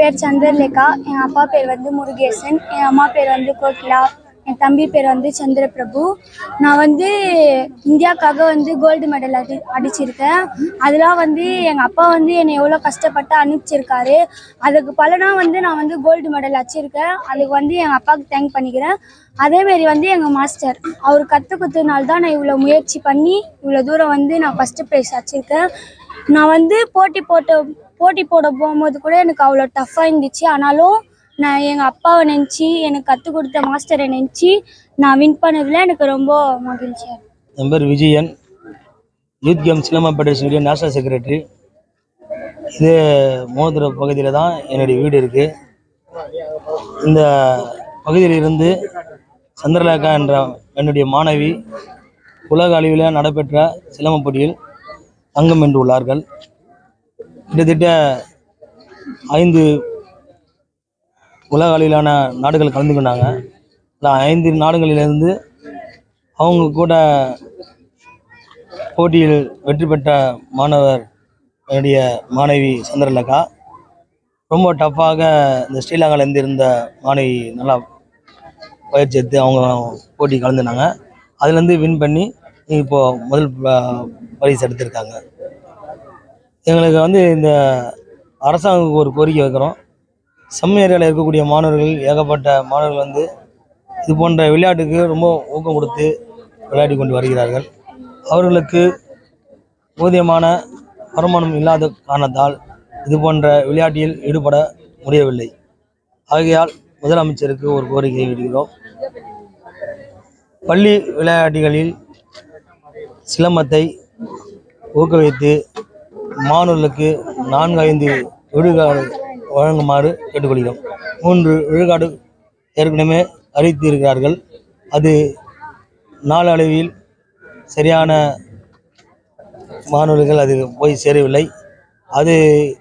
பேர் சந்திரலேகா என் அப்பா பேர் வந்து முருகேசன் என் அம்மா பேர் வந்து கோகிலா என் தம்பி பேர் வந்து சந்திரபிரபு நான் வந்து இந்தியாவுக்காக வந்து கோல்டு மெடல் அடி அடிச்சிருக்கேன் அதெல்லாம் வந்து எங்கள் அப்பா வந்து என்னை எவ்வளோ கஷ்டப்பட்டு அனுப்பிச்சிருக்காரு அதுக்கு பலனாக வந்து நான் வந்து கோல்டு மெடல் அடிச்சிருக்கேன் அதுக்கு வந்து எங்கள் அப்பாவுக்கு தேங்க் பண்ணிக்கிறேன் அதேமாரி வந்து எங்கள் மாஸ்டர் அவர் கற்றுக் கொடுத்ததுனால தான் நான் இவ்வளோ முயற்சி பண்ணி இவ்வளோ தூரம் வந்து நான் ஃபஸ்ட்டு ப்ரைஸ் அடிச்சிருக்கேன் நான் வந்து போட்டி போட்ட போட்டி போட போகும்போது கூட எனக்கு அவ்வளோ டஃப்பாக இருந்துச்சு ஆனாலும் நான் எங்கள் அப்பாவை நினச்சி எனக்கு கற்றுக் கொடுத்த மாஸ்டரை நினச்சி நான் வின் பண்ணதில் எனக்கு ரொம்ப மகிழ்ச்சியாக இருக்கு என் பேர் விஜயன் யூத் கேம் சிலம்பம் ஃபெடரேஷனுடைய நேஷனல் செக்ரட்டரி இது மோதிர பகுதியில் தான் என்னுடைய வீடு இருக்குது இந்த பகுதியில் இருந்து சந்திரலேகா என்ற என்னுடைய மாணவி உலக அளவில் நடைபெற்ற சிலம்ப போட்டியில் தங்கம் வென்று உள்ளார்கள் கிட்டத்தட்ட ஐந்து உலக அளவிலான நாடுகள் கலந்து கொண்டாங்க இந்த ஐந்து நாடுகளிலிருந்து அவங்க கூட போட்டியில் வெற்றி பெற்ற மாணவர் என்னுடைய மாணவி சந்திரலேகா ரொம்ப டஃப்பாக இந்த ஸ்ரீலங்காலேருந்து இருந்த மாணவி நல்லா பயிற்சி எடுத்து அவங்க போட்டி கலந்துனாங்க அதுலேருந்து வின் பண்ணி இப்போது முதல் ப- பரிசு எடுத்திருக்காங்க எங்களுக்கு வந்து இந்த அரசாங்கத்துக்கு ஒரு கோரிக்கை வைக்கிறோம் செம்ம ஏரியாவில் இருக்கக்கூடிய மாணவர்கள் ஏகப்பட்ட மாணவர்கள் வந்து இது போன்ற விளையாட்டுக்கு ரொம்ப ஊக்கம் கொடுத்து விளையாடி கொண்டு வருகிறார்கள் அவர்களுக்கு போதியமான வருமானம் இல்லாத காரணத்தால் இது போன்ற விளையாட்டில் ஈடுபட முடியவில்லை ஆகையால் முதலமைச்சருக்கு ஒரு கோரிக்கை விடுகிறோம் பள்ளி விளையாட்டுகளில் சிலம்பத்தை ஊக்குவித்து மாணவர்களுக்கு நான்கு ஐந்து விழுக்காடு வழங்குமாறு கேட்டுக்கொள்கிறோம் மூன்று விழுக்காடு ஏற்கனவே அறிவித்து இருக்கிறார்கள் அது நாளடைவில் சரியான மாணவர்கள் அது போய் சேரவில்லை அது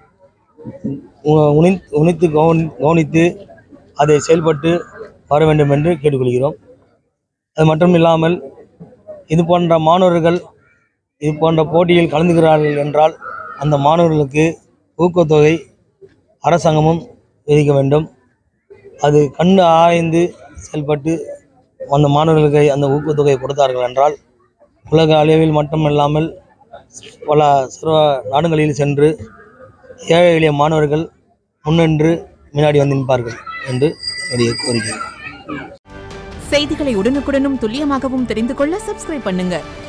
உ- உணி- உணித்து கவனி கவனித்து அதை செயல்பட்டு வர வேண்டும் என்று கேட்டுக்கொள்கிறோம் அது மட்டும் இல்லாமல் இது போன்ற மாணவர்கள் இது போன்ற போட்டியில் கலந்துகிறார்கள் என்றால் அந்த மாணவர்களுக்கு ஊக்கத்தொகை அரசாங்கமும் விதிக்க வேண்டும் அது கண்டு ஆராய்ந்து செயல்பட்டு அந்த மாணவர்களுக்கு அந்த ஊக்கத்தொகை கொடுத்தார்கள் என்றால் உலக அளவில் மட்டுமல்லாமல் பல சிறுவ நாடுகளில் சென்று ஏழை எளிய மாணவர்கள் முன்னின்று முன்னாடி வந்து நிற்பார்கள் என்று என்னுடைய கோரிக்கை செய்திகளை உடனுக்குடனும் துல்லியமாகவும் தெரிந்து கொள்ள சப்ஸ்கிரைப் பண்ணுங்க